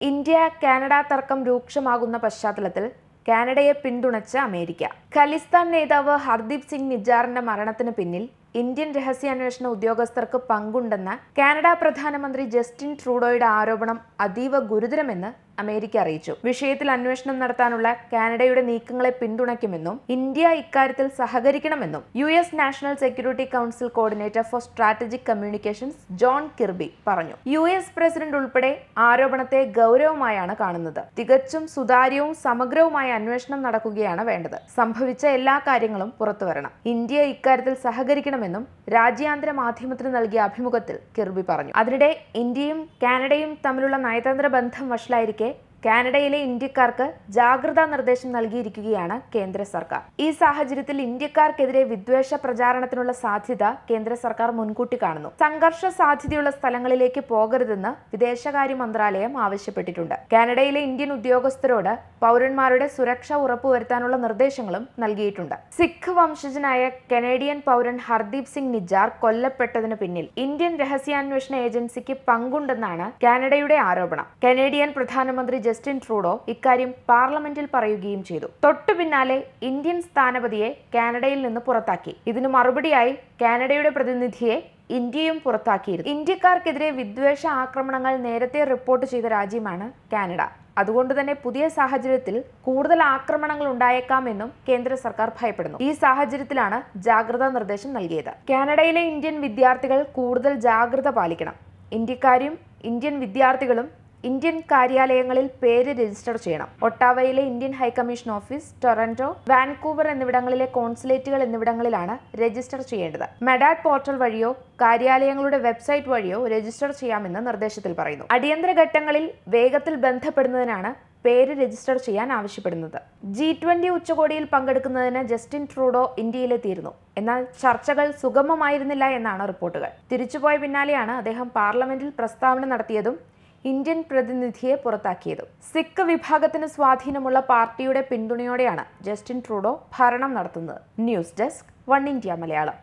India Canada തർക്കം രൂക്ഷമാകുന്ന പശ്ചാത്തലത്തിൽ കാനഡയെ പിന്തുണച്ച് അമേരിക്ക ഖലിസ്ഥാൻ നേതാവ് ഹർദീപ് സിംഗ് നിജാറിന്റെ മരണത്തിന് പിന്നിൽ ഇന്ത്യൻ രഹസ്യാന്വേഷണ ഉദ്യോഗസ്ഥർക്ക് പങ്കുണ്ടെന്ന കാനഡ പ്രധാനമന്ത്രി ജസ്റ്റിൻ ട്രൂഡോയുടെ ആരോപണം അതീവ ഗുരുതരമെന്ന് അമേരിക്ക അറിയിച്ചു വിഷയത്തിൽ അന്വേഷണം നടത്താനുള്ള കാനഡയുടെ നീക്കങ്ങളെ പിന്തുണയ്ക്കുമെന്നും ഇന്ത്യ ഇക്കാര്യത്തിൽ സഹകരിക്കണമെന്നും U S national security council coordinator for strategic communications John Kirby പറഞ്ഞു യു എസ് പ്രസിഡന്റ് ഉൾപ്പെടെ ആരോപണത്തെ ഗൗരവമായാണ് കാണുന്നത് തികച്ചും സുതാര്യവും സമഗ്രവുമായ അന്വേഷണം നടക്കുകയാണ് വേണ്ടത് സംഭവിച്ച എല്ലാ കാര്യങ്ങളും പുറത്തുവരണം ഇന്ത്യ ഇക്കാര്യത്തിൽ സഹകരിക്കണമെന്നും രാജ്യാന്തര മാധ്യമത്തിന് നൽകിയ അഭിമുഖത്തിൽ കിർബി പറഞ്ഞു അതിനിടെ ഇന്ത്യയും കാനഡയും തമ്മിലുള്ള നയതന്ത്ര ബന്ധം വഷളായിരിക്കെ കാനഡയിലെ ഇന്ത്യക്കാർക്ക് ജാഗ്രതാ നിർദ്ദേശം നൽകിയിരിക്കുകയാണ് കേന്ദ്ര സർക്കാർ ഈ സാഹചര്യത്തിൽ ഇന്ത്യക്കാർക്കെതിരെ വിദ്വേഷ പ്രചാരണത്തിനുള്ള സാധ്യത കേന്ദ്ര സർക്കാർ മുൻകൂട്ടി കാണുന്നു സംഘർഷ സാധ്യതയുള്ള സ്ഥലങ്ങളിലേക്ക് പോകരുതെന്ന് വിദേശകാര്യ മന്ത്രാലയം ആവശ്യപ്പെട്ടിട്ടുണ്ട് കാനഡയിലെ ഇന്ത്യൻ ഉദ്യോഗസ്ഥരോട് പൗരന്മാരുടെ സുരക്ഷ ഉറപ്പുവരുത്താനുള്ള നിർദ്ദേശങ്ങളും നൽകിയിട്ടുണ്ട് സിഖ് വംശജനായ കനേഡിയൻ പൗരൻ ഹർദീപ് സിംഗ് നിജാർ കൊല്ലപ്പെട്ടതിന് പിന്നിൽ ഇന്ത്യൻ രഹസ്യാന്വേഷണ ഏജൻസിക്ക് പങ്കുണ്ടെന്നാണ് കാനഡയുടെ ആരോപണം കനേഡിയൻ പ്രധാനമന്ത്രി ജസ്റ്റിൻ ട്രൂഡോ ഇക്കാര്യം പാർലമെന്റിൽ പറയുകയും ചെയ്തു തൊട്ടു പിന്നാലെ ഇന്ത്യൻ സ്ഥാനപതിയെ കാനഡയിൽ നിന്ന് പുറത്താക്കി ഇതിനു മറുപടിയായി കാനഡയുടെ പ്രതിനിധിയെ ഇന്ത്യയും പുറത്താക്കിയിരുന്നു ഇന്ത്യക്കാർക്കെതിരെ വിദ്വേഷ ആക്രമണങ്ങൾ നേരത്തെ റിപ്പോർട്ട് ചെയ്ത രാജ്യമാണ് കാനഡ അതുകൊണ്ട് തന്നെ പുതിയ സാഹചര്യത്തിൽ കൂടുതൽ ആക്രമണങ്ങൾ ഉണ്ടായേക്കാമെന്നും കേന്ദ്ര സർക്കാർ ഭയപ്പെടുന്നു ഈ സാഹചര്യത്തിലാണ് ജാഗ്രതാ നിർദ്ദേശം നൽകിയത് കാനഡയിലെ ഇന്ത്യൻ വിദ്യാർത്ഥികൾ കൂടുതൽ ജാഗ്രത പാലിക്കണം ഇന്ത്യക്കാരും ഇന്ത്യൻ വിദ്യാർത്ഥികളും ഇന്ത്യൻ കാര്യാലയങ്ങളിൽ പേര് രജിസ്റ്റർ ചെയ്യണം ഒട്ടാവയിലെ Indian high commission office Toronto Vancouver എന്നിവിടങ്ങളിലെ കോൺസുലേറ്റുകൾ എന്നിവിടങ്ങളിലാണ് രജിസ്റ്റർ ചെയ്യേണ്ടത് മെഡാറ്റ് പോർട്ടൽ വഴിയോ കാര്യാലയങ്ങളുടെ വെബ്സൈറ്റ് വഴിയോ രജിസ്റ്റർ ചെയ്യാമെന്ന് നിർദ്ദേശത്തിൽ പറയുന്നു അടിയന്തര ഘട്ടങ്ങളിൽ വേഗത്തിൽ ബന്ധപ്പെടുന്നതിനാണ് പേര് രജിസ്റ്റർ ചെയ്യാൻ ആവശ്യപ്പെടുന്നത് ജി ട്വന്റി ഉച്ചകോടിയിൽ പങ്കെടുക്കുന്നതിന് ജസ്റ്റിൻ ട്രൂഡോ ഇന്ത്യയിലെത്തിയിരുന്നു എന്നാൽ ചർച്ചകൾ സുഗമമായിരുന്നില്ല എന്നാണ് റിപ്പോർട്ടുകൾ തിരിച്ചുപോയ പിന്നാലെയാണ് അദ്ദേഹം പാർലമെന്റിൽ പ്രസ്താവന നടത്തിയതും ഇന്ത്യൻ പ്രതിനിധിയെ പുറത്താക്കിയതും സിഖ് വിഭാഗത്തിന് സ്വാധീനമുള്ള പാർട്ടിയുടെ പിന്തുണയോടെയാണ് ജസ്റ്റിൻ ട്രൂഡോ ഭരണം നടത്തുന്നത് news desk One India Malayalam